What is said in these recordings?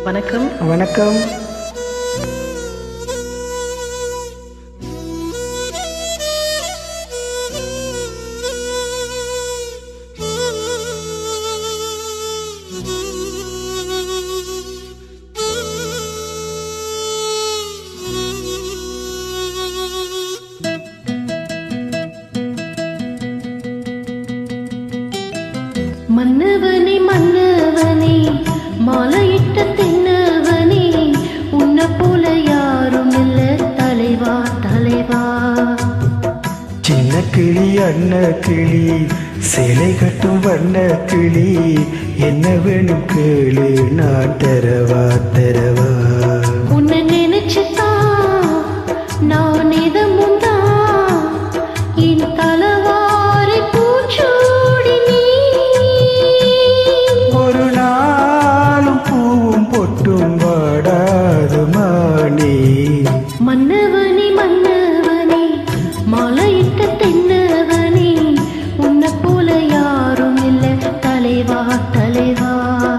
வணக்கம் வணக்கம் மன்னவனே மன்னவனே மாலையிட்ட தென்னவனே உன்னை போல யாரும் இல்ல தலைவா தலைவா சின்ன கிளி அண்ண கிளி சேலை கட்டும் வண்ண கிளி என்ன வேணும் கேளு நான் தரவா தரவா உன்னை நினைச்சுதான் நான் இதமுந்தா என் தலவாரை பூச்சூடி நீ ஒரு நாளும் பூவும் பொட்டும் வாடாது மாணி மன்னவனே மன்னவனே மாலையிட்ட தென்னவனே உன்னை போல யாரும் இல்ல தலைவா தலைவா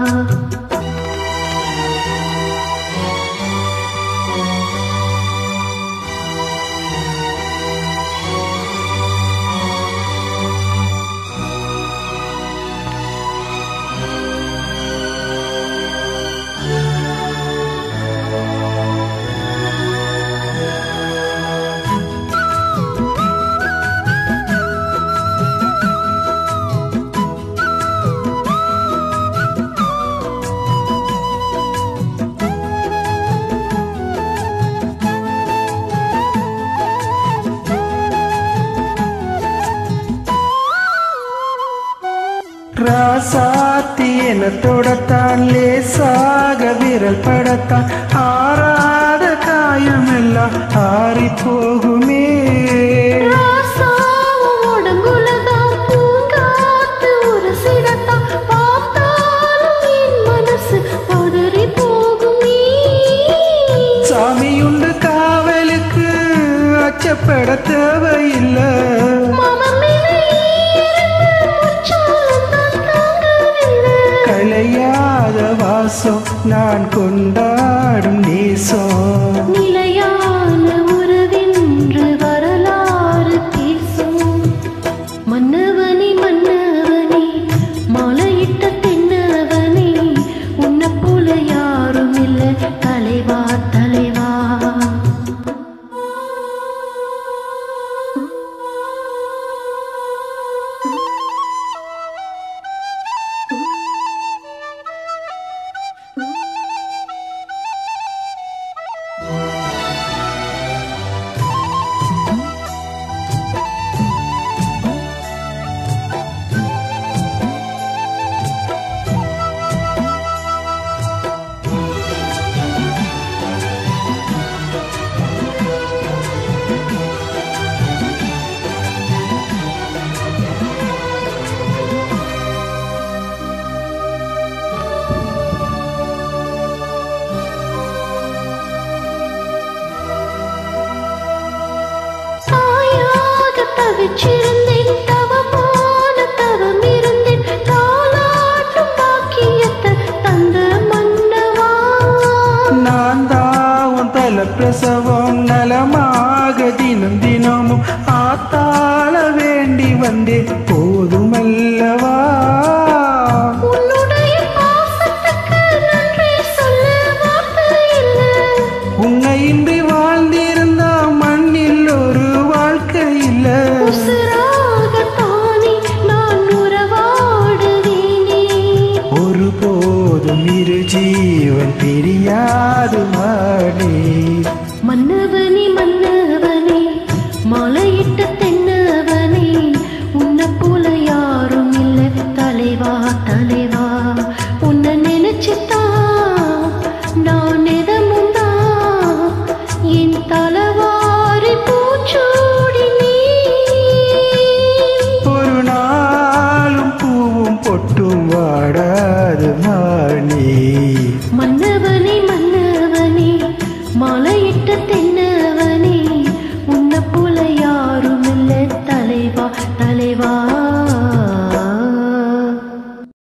ராசாத்தி என தொடத்தான் லேசாக விரல் படத்தான் ஆறாத காயம் எல்லாம் ஆறி போகுமே ராசாவும் உடம்புலதான் பூங்காத்து உரசிடத்தான் பார்த்தாலும் என் மனசு பதறி போகுமே சாமியுண்டு காவலுக்கு அச்சப்பட தேவையில்லை மனமிலே இருந்து முச்சாலும் தான் தாங்கவில்லை கலையாத வாசம் நான் கொண்டாடும் நேசம் நிலையான உறவென்று வரலாறு பேசும் மன்னவனே மன்னவனே மாலையிட்ட தென்னவனே உன்னை போல யாரும் இல்ல தலைவா தலைவா தாயாக தவிச்சிருந்தேன் தவமான தவம் இருந்தேன் தாலாட்டும் பாக்கியத்தை தந்த மன்னவா நான் தாவும் தல பிரசவம் நலமாக தினம் தினமும் ஆத்தாள வேண்டி வந்தேன் போதுமல்லவா உன்னுடைய பாசத்துக்கு நன்றி சொல்ல வார்த்தை இல்லை உன்னை இன்றி வாழ்ந்திருந்தா மண்ணில் ஒரு வாழ்க்கை இல்ல உசுராகத்தானே நான் உறவாடுவேனே ஒருபோதும் இரு ஜீவன் பிரியாது மாடி மன்னவனே மன்னவனே மாலையிட்ட தென்னவனே உன்னை போல யாரும் இல்ல தலைவா தலைவா உன்னை நினைச்சுதான் நான் எதமுந்தா என் தலவாரி பூச்சூடி நீ ஒரு நாளும் பூவும் பொட்டும் வாடாது மாணி